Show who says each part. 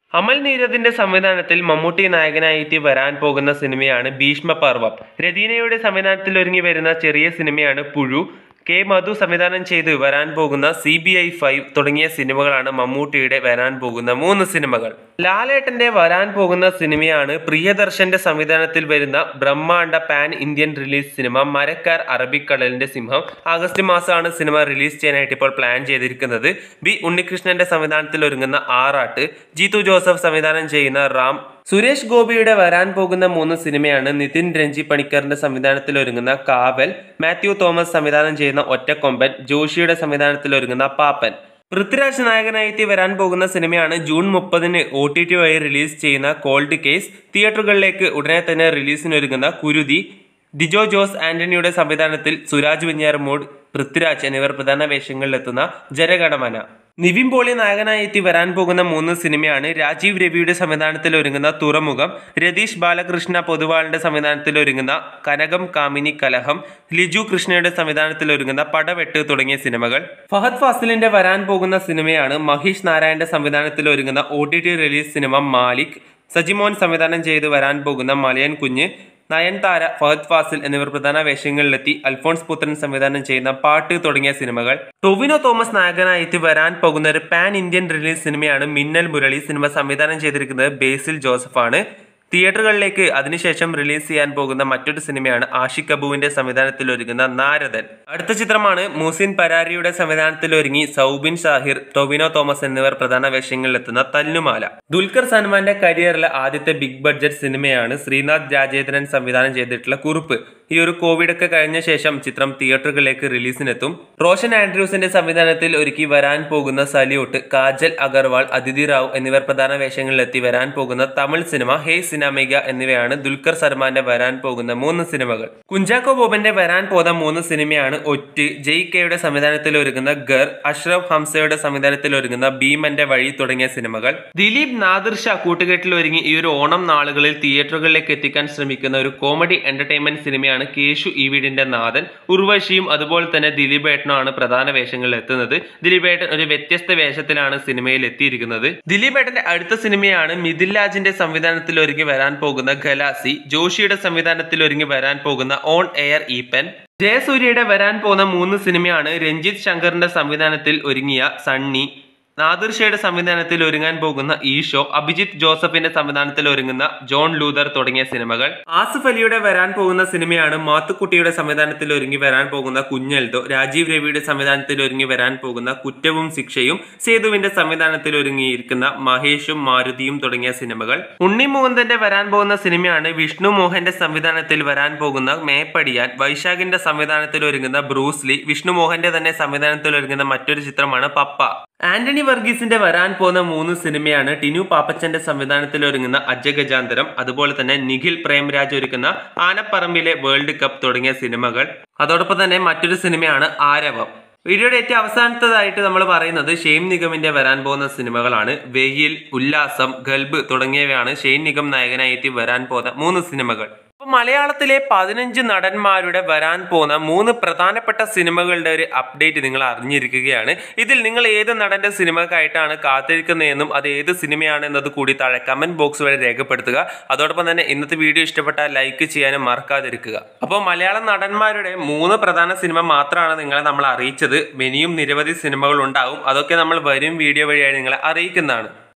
Speaker 1: അമൽ നീരദിന്റെ സംവിധാനത്തിൽ മമ്മൂട്ടി നായകനായി എത്തി വരാൻ പോകുന്ന സിനിമയാണ് ഭീഷ്മപർവം രതീനയുടെ സംവിധാനത്തിൽ ഒരുങ്ങി വരുന്ന ചെറിയ സിനിമയാണ് പുഴു കെ മധു സംവിധാനം ചെയ്ത് വരാൻ പോകുന്ന സി ബി ഐ ഫൈവ് തുടങ്ങിയ സിനിമകളാണ് മമ്മൂട്ടിയുടെ വരാൻ പോകുന്ന മൂന്ന് സിനിമകൾ ലാലേട്ടന്റെ വരാൻ പോകുന്ന സിനിമയാണ് പ്രിയദർശന്റെ സംവിധാനത്തിൽ വരുന്ന ബ്രഹ്മാണ്ഡ pan Indian release cinema Marakkar അറബിക്കടലിന്റെ സിംഹം ആഗസ്റ്റ് മാസമാണ് സിനിമ റിലീസ് ചെയ്യാനായിട്ട് ഇപ്പോൾ പ്ലാൻ ചെയ്തിരിക്കുന്നത് ബി ഉണ്ണികൃഷ്ണന്റെ സംവിധാനത്തിൽ ഒരുങ്ങുന്ന ആറാട്ട് ജീതു ജോസഫ് സംവിധാനം ചെയ്യുന്ന റാം സുരേഷ് ഗോപിയുടെ വരാൻ പോകുന്ന മൂന്ന് സിനിമയാണ് നിതിൻ രഞ്ജി പണിക്കറിന്റെ സംവിധാനത്തിൽ ഒരുങ്ങുന്ന കാവൽ മാത്യു തോമസ് സംവിധാനം ചെയ്യുന്ന ഒറ്റക്കൊമ്പൻ ജോഷിയുടെ സംവിധാനത്തിൽ ഒരുങ്ങുന്ന പാപ്പൻ പൃഥ്വിരാജ് നായകനായി എത്തി വരാൻ പോകുന്ന സിനിമയാണ് ജൂൺ മുപ്പതിന് ഒ ടി ടി വഴി റിലീസ് ചെയ്യുന്ന കോൾഡ് കേസ് തിയേറ്ററുകളിലേക്ക് ഉടനെ തന്നെ റിലീസിനൊരുങ്ങുന്ന കുരുതി ഡിജോ ജോസ് ആന്റണിയുടെ സംവിധാനത്തിൽ സുരാജ് വെഞ്ഞാറമൂട് പൃഥ്വിരാജ് എന്നിവർ പ്രധാന വേഷങ്ങളിലെത്തുന്ന ജനഗണമന നിവിൻ പോളി നായകനായി എത്തി വരാൻ പോകുന്ന മൂന്ന് സിനിമയാണ് രാജീവ് രവിയുടെ സംവിധാനത്തിൽ ഒരുങ്ങുന്ന തുറമുഖം രതീഷ് ബാലകൃഷ്ണ പൊതുവാളിന്റെ സംവിധാനത്തിൽ ഒരുങ്ങുന്ന കനകം കാമിനി കലഹം ലിജു കൃഷ്ണയുടെ സംവിധാനത്തിൽ ഒരുങ്ങുന്ന പടവെട്ട് തുടങ്ങിയ സിനിമകൾ ഫഹദ് ഫാസിലിന്റെ വരാൻ പോകുന്ന സിനിമയാണ് മഹേഷ് നാരായണന്റെ സംവിധാനത്തിൽ ഒരുങ്ങുന്ന O T T release cinema Malik Sajimon സംവിധാനം ചെയ്ത് വരാൻ പോകുന്ന മലയൻ കുഞ്ഞ് നയൻതാര ഫഹദ് ഫാസിൽ എന്നിവർ പ്രധാന വേഷങ്ങളിലെത്തി അൽഫോൺസ് പുത്രൻ സംവിധാനം ചെയ്യുന്ന പാട്ട് തുടങ്ങിയ സിനിമകൾ ടൊവിനോ തോമസ് നായകനായി എത്തി വരാൻ പോകുന്ന ഒരു പാൻ ഇന്ത്യൻ റിലീസ് സിനിമയാണ് മിന്നൽ മുരളി സിനിമ സംവിധാനം ചെയ്തിരിക്കുന്നത് ബേസിൽ ജോസഫാണ് തിയേറ്ററുകളിലേക്ക് അതിനുശേഷം റിലീസ് ചെയ്യാൻ പോകുന്ന മറ്റൊരു സിനിമയാണ് ആഷിഖ് കബുവിന്റെ സംവിധാനത്തിൽ ഒരുങ്ങുന്ന നാരദൻ അടുത്ത ചിത്രമാണ് മൂസിൻ പരാരിയുടെ സംവിധാനത്തിൽ ഒരുങ്ങി സൗബിൻ ഷാഹിർ ടൊവിനോ തോമസ് എന്നിവർ പ്രധാന വേഷങ്ങളിലെത്തുന്ന തല്ലുമാല ദുൽഖർ സൽമാന്റെ കരിയറിലെ ആദ്യത്തെ ബിഗ് ബഡ്ജറ്റ് സിനിമയാണ് ശ്രീനാഥ് രാജേന്ദ്രൻ സംവിധാനം ചെയ്തിട്ടുള്ള കുറുപ്പ് ഈ ഒരു കോവിഡ് ഒക്കെ കഴിഞ്ഞ ശേഷം ചിത്രം തിയേറ്ററുകളിലേക്ക് റിലീസിനെത്തും റോഷൻ ആൻഡ്രൂസിന്റെ സംവിധാനത്തിൽ ഒരുക്കി വരാൻ പോകുന്ന സല്യൂട്ട് കാജൽ അഗർവാൾ അതിഥി റാവു എന്നിവർ പ്രധാന വേഷങ്ങളിലെത്തി വരാൻ പോകുന്ന തമിഴ് സിനിമ ഹേ സിനാമിക എന്നിവയാണ് ദുൽഖർ സൽമാന്റെ വരാൻ പോകുന്ന മൂന്ന് സിനിമകൾ കുഞ്ചാക്കോ ബോബന്റെ വരാൻ പോകുന്ന മൂന്ന് സിനിമയാണ് ഒറ്റ് ജയ് കെയുടെ സംവിധാനത്തിൽ ഒരുങ്ങുന്ന ഗർ അഷ്റഫ് ഹംസയുടെ സംവിധാനത്തിൽ ഒരുങ്ങുന്ന ഭീമന്റെ വഴി തുടങ്ങിയ സിനിമകൾ ദിലീപ് നാദിർ ഷാ കൂട്ടുകെട്ടിൽ ഒരുങ്ങി ഈ ഒരു ഓണം നാളുകളിൽ തിയേറ്ററുകളിലേക്ക് എത്തിക്കാൻ ശ്രമിക്കുന്ന ഒരു കോമഡി എന്റർടൈൻമെന്റ് സിനിമയാണ് കേശു ഈ വീടിന്റെ നാഥൻ ഉർവശിയും അതുപോലെ തന്നെ ദിലീപേട്ടനുമാണ് പ്രധാന വേഷങ്ങളിൽ എത്തുന്നത് ദിലീപേട്ടൻ ഒരു വ്യത്യസ്ത വേഷത്തിലാണ് സിനിമയിൽ എത്തിയിരിക്കുന്നത് ദിലീപേട്ടന്റെ അടുത്ത സിനിമയാണ് മിഥിൽ രാജിന്റെ സംവിധാനത്തിൽ ഒരുങ്ങി വരാൻ പോകുന്ന ഖലാസി ജോഷിയുടെ സംവിധാനത്തിൽ ഒരുങ്ങി വരാൻ പോകുന്ന ഓൺ എയർ ഈപ്പൻ ജയസൂര്യയുടെ വരാൻ പോകുന്ന മൂന്ന് സിനിമയാണ് രഞ്ജിത്ത് ശങ്കറിന്റെ സംവിധാനത്തിൽ ഒരുങ്ങിയ സണ്ണി നാദിർ ഷയുടെ സംവിധാനത്തിൽ ഒരുങ്ങാൻ പോകുന്ന ഈഷോ അഭിജിത്ത് ജോസഫിന്റെ സംവിധാനത്തിൽ ഒരുങ്ങുന്ന ജോൺ ലൂതർ തുടങ്ങിയ സിനിമകൾ ആസിഫ് അലിയുടെ വരാൻ പോകുന്ന സിനിമയാണ് മാത്തുക്കുട്ടിയുടെ സംവിധാനത്തിൽ ഒരുങ്ങി വരാൻ പോകുന്ന കുഞ്ഞൽദോ രാജീവ് രവിയുടെ സംവിധാനത്തിൽ ഒരുങ്ങി വരാൻ പോകുന്ന കുറ്റവും ശിക്ഷയും സേതുവിന്റെ സംവിധാനത്തിൽ ഒരുങ്ങിയിരിക്കുന്ന മഹേഷും മാരുതിയും തുടങ്ങിയ സിനിമകൾ ഉണ്ണി മുകുന്ദന്റെ വരാൻ പോകുന്ന സിനിമയാണ് വിഷ്ണു മോഹന്റെ സംവിധാനത്തിൽ വരാൻ പോകുന്ന മേപ്പടിയാൻ വൈശാഖിന്റെ സംവിധാനത്തിൽ ഒരുങ്ങുന്ന ബ്രൂസ്ലി വിഷ്ണു മോഹന്റെ തന്നെ സംവിധാനത്തിൽ ഒരുങ്ങുന്ന മറ്റൊരു ചിത്രമാണ് പപ്പ ആന്റണി വർഗീസിന്റെ വരാൻ പോകുന്ന മൂന്ന് സിനിമയാണ് ടിനു പാപ്പച്ചന്റെ സംവിധാനത്തിൽ ഒരുങ്ങുന്ന അജഗജാന്തരം അതുപോലെ തന്നെ നിഖിൽ പ്രേംരാജ് ഒരുക്കുന്ന ആനപ്പറമ്പിലെ വേൾഡ് കപ്പ് തുടങ്ങിയ സിനിമകൾ അതോടൊപ്പം തന്നെ മറ്റൊരു സിനിമയാണ് ആരവം വീഡിയോയുടെ ഏറ്റവും അവസാനത്തതായിട്ട് നമ്മൾ പറയുന്നത് ഷെയ്ൻ നിഗമിന്റെ വരാൻ പോകുന്ന സിനിമകളാണ് വെയിൽ ഉല്ലാസം ഗൽബ് തുടങ്ങിയവയാണ് ഷെയ്ൻ നിഗം നായകനായി എത്തി വരാൻ പോകുന്ന മൂന്ന് സിനിമകൾ അപ്പോൾ മലയാളത്തിലെ പതിനഞ്ച് നടന്മാരുടെ വരാൻ പോകുന്ന മൂന്ന് പ്രധാനപ്പെട്ട സിനിമകളുടെ ഒരു അപ്ഡേറ്റ് നിങ്ങൾ അറിഞ്ഞിരിക്കുകയാണ് ഇതിൽ നിങ്ങൾ ഏത് നടന്റെ സിനിമക്കായിട്ടാണ് കാത്തിരിക്കുന്നതെന്നും അത് ഏത് സിനിമയാണെന്നത് കൂടി താഴെ കമന്റ് ബോക്സ് വഴി രേഖപ്പെടുത്തുക അതോടൊപ്പം തന്നെ ഇന്നത്തെ വീഡിയോ ഇഷ്ടപ്പെട്ടാൽ ലൈക്ക് ചെയ്യാനും മറക്കാതിരിക്കുക അപ്പോൾ മലയാളം നടന്മാരുടെ മൂന്ന് പ്രധാന സിനിമ മാത്രമാണ് നിങ്ങളെ നമ്മൾ അറിയിച്ചത് ഇനിയും നിരവധി സിനിമകൾ ഉണ്ടാവും അതൊക്കെ നമ്മൾ വരും വീഡിയോ വഴിയായി നിങ്ങളെ അറിയിക്കുന്നതാണ്